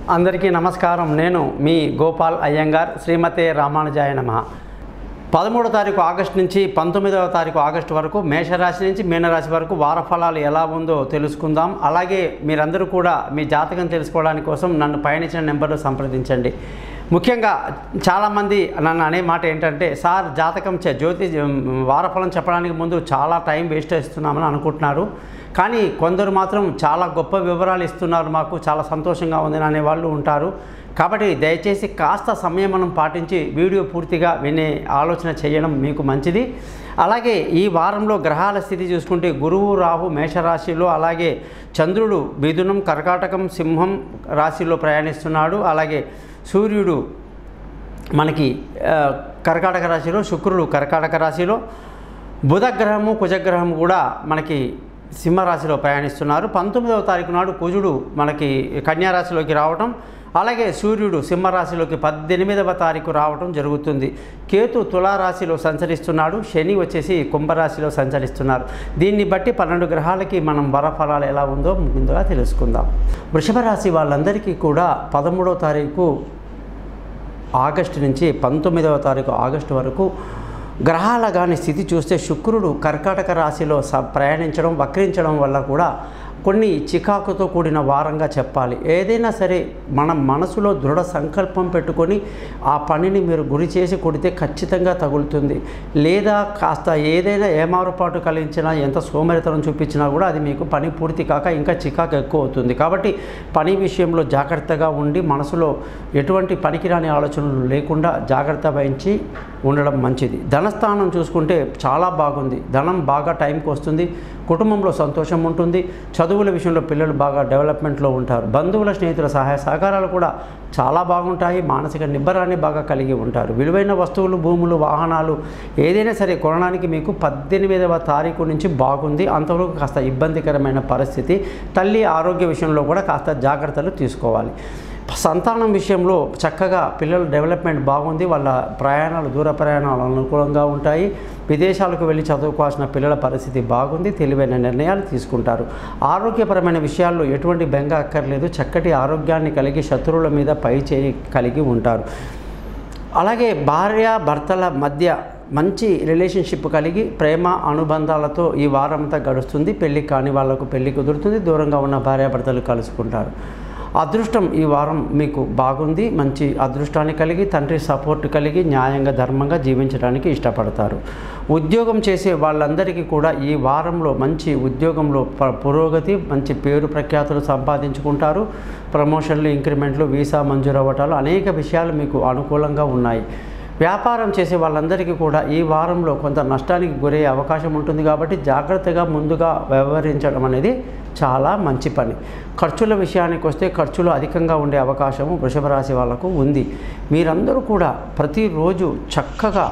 అందరికీ నమస్కారం నేను మీ గోపాల్ అయ్యంగార్ శ్రీమతే రామానుజాయ నమ పదమూడో తారీఖు ఆగస్టు నుంచి పంతొమ్మిదవ తారీఖు ఆగస్టు వరకు మేషరాశి నుంచి మీనరాశి వరకు వార ఫలాలు ఎలా ఉందో తెలుసుకుందాం అలాగే మీరందరూ కూడా మీ జాతకం తెలుసుకోవడానికి కోసం నన్ను పయనించిన నెంబర్లు సంప్రదించండి ముఖ్యంగా చాలామంది నన్ను అనే మాట ఏంటంటే సార్ జాతకం చే జ్యోతి వారఫలం చెప్పడానికి ముందు చాలా టైం వేస్ట్ చేస్తున్నామని అనుకుంటున్నారు కానీ కొందరు మాత్రం చాలా గొప్ప వివరాలు ఇస్తున్నారు మాకు చాలా సంతోషంగా ఉంది అనే వాళ్ళు ఉంటారు కాబట్టి దయచేసి కాస్త సంయమనం పాటించి వీడియో పూర్తిగా వినే ఆలోచన చేయడం మీకు మంచిది అలాగే ఈ వారంలో గ్రహాల స్థితి చూసుకుంటే గురువు రాహు మేషరాశిలో అలాగే చంద్రుడు మిథునం కర్కాటకం సింహం రాశిలో ప్రయాణిస్తున్నాడు అలాగే సూర్యుడు మనకి ఆ, కర్కాటక రాశిలో శుక్రుడు కర్కాటక రాశిలో బుధగ్రహము కుజగ్రహం కూడా మనకి సింహరాశిలో ప్రయాణిస్తున్నారు పంతొమ్మిదవ తారీఖు నాడు కుజుడు మనకి కన్యారాశిలోకి రావటం అలాగే సూర్యుడు సింహరాశిలోకి పద్దెనిమిదవ తారీఖు రావటం జరుగుతుంది కేతు తులారాశిలో సంచరిస్తున్నాడు శని వచ్చేసి కుంభరాశిలో సంచరిస్తున్నారు దీన్ని బట్టి పన్నెండు గ్రహాలకి మనం వరఫలాలు ఎలా ఉందో ముందుగా తెలుసుకుందాం వృషభ రాశి వాళ్ళందరికీ కూడా పదమూడవ తారీఖు ఆగస్టు నుంచి పంతొమ్మిదవ తారీఖు ఆగస్టు వరకు గ్రహాల కానీ స్థితి చూస్తే శుక్రుడు కర్కాటక రాశిలో స ప్రయాణించడం వక్రించడం వల్ల కూడా కొన్ని చికాకుతో కూడిన వారంగా చెప్పాలి ఏదైనా సరే మనం మనసులో దృఢ సంకల్పం పెట్టుకొని ఆ పనిని మీరు గురి చేసి కొడితే ఖచ్చితంగా తగులుతుంది లేదా కాస్త ఏదైనా ఏమారుపాటు కలిగించినా ఎంత సోమరితనం చూపించినా కూడా అది మీకు పని పూర్తి కాక ఇంకా చికాకు ఎక్కువ అవుతుంది కాబట్టి పని విషయంలో జాగ్రత్తగా ఉండి మనసులో ఎటువంటి పనికిరాని ఆలోచనలు లేకుండా జాగ్రత్త వహించి ఉండడం మంచిది ధనస్థానం చూసుకుంటే చాలా బాగుంది ధనం బాగా టైంకి వస్తుంది కుటుంబంలో సంతోషం ఉంటుంది చదువుల విషయంలో పిల్లలు బాగా డెవలప్మెంట్లో ఉంటారు బంధువుల స్నేహితుల సహాయ సహకారాలు కూడా చాలా బాగుంటాయి మానసిక నిబ్బరాన్ని బాగా కలిగి ఉంటారు విలువైన వస్తువులు భూములు వాహనాలు ఏదైనా సరే కొనడానికి మీకు పద్దెనిమిదవ తారీఖు నుంచి బాగుంది అంతవరకు కాస్త ఇబ్బందికరమైన పరిస్థితి తల్లి ఆరోగ్య విషయంలో కూడా కాస్త జాగ్రత్తలు తీసుకోవాలి సంతానం విషయంలో చక్కగా పిల్లల డెవలప్మెంట్ బాగుంది వాళ్ళ ప్రయాణాలు దూర ప్రయాణాలు అనుకూలంగా ఉంటాయి విదేశాలకు వెళ్ళి చదువుకోవాల్సిన పిల్లల పరిస్థితి బాగుంది తెలివైన నిర్ణయాలు తీసుకుంటారు ఆరోగ్యపరమైన విషయాల్లో ఎటువంటి బెంగ అక్కర్లేదు చక్కటి ఆరోగ్యాన్ని కలిగి శత్రువుల మీద పై చేయి కలిగి ఉంటారు అలాగే భార్య భర్తల మధ్య మంచి రిలేషన్షిప్ కలిగి ప్రేమ అనుబంధాలతో ఈ వారంతా గడుస్తుంది పెళ్లి కాని వాళ్ళకు పెళ్లి కుదురుతుంది దూరంగా ఉన్న భార్యాభర్తలు కలుసుకుంటారు అదృష్టం ఈ వారం మీకు బాగుంది మంచి అదృష్టాన్ని కలిగి తండ్రి సపోర్ట్ కలిగి న్యాయంగా ధర్మంగా జీవించడానికి ఇష్టపడతారు ఉద్యోగం చేసే వాళ్ళందరికీ కూడా ఈ వారంలో మంచి ఉద్యోగంలో ప- పురోగతి మంచి పేరు ప్రఖ్యాతులు సంపాదించుకుంటారు ప్రమోషన్లు ఇంక్రిమెంట్లు వీసా మంజూరు అవ్వటాలు అనేక విషయాలు మీకు అనుకూలంగా ఉన్నాయి వ్యాపారం చేసే వాళ్ళందరికీ కూడా ఈ వారంలో కొంత నష్టానికి గురయ్యే అవకాశం ఉంటుంది కాబట్టి జాగ్రత్తగా ముందుగా వ్యవహరించడం అనేది చాలా మంచి పని ఖర్చుల విషయానికి వస్తే ఖర్చులు అధికంగా ఉండే అవకాశము వృషభ రాశి వాళ్ళకు ఉంది మీరందరూ కూడా ప్రతిరోజు చక్కగా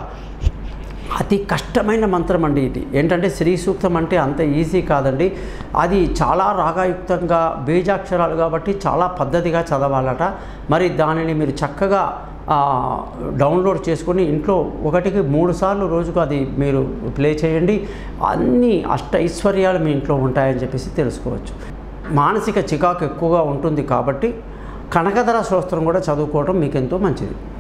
అతి కష్టమైన మంత్రం అండి ఇది ఏంటంటే శ్రీ సూక్తం అంటే అంత ఈజీ కాదండి అది చాలా రాగాయుక్తంగా బీజాక్షరాలు కాబట్టి చాలా పద్ధతిగా చదవాలట మరి దానిని మీరు చక్కగా ఆ, డౌన్లోడ్ చేసుకొని ఇంట్లో ఒకటికి మూడు సార్లు రోజుకు అది మీరు ప్లే చేయండి అన్ని అష్ట ఐశ్వర్యాలు మీ ఇంట్లో ఉంటాయని చెప్పేసి తెలుసుకోవచ్చు మానసిక చికాకు ఎక్కువగా ఉంటుంది కాబట్టి కనకధర స్తోత్రం కూడా చదువుకోవడం మీకు ఎంతో మంచిది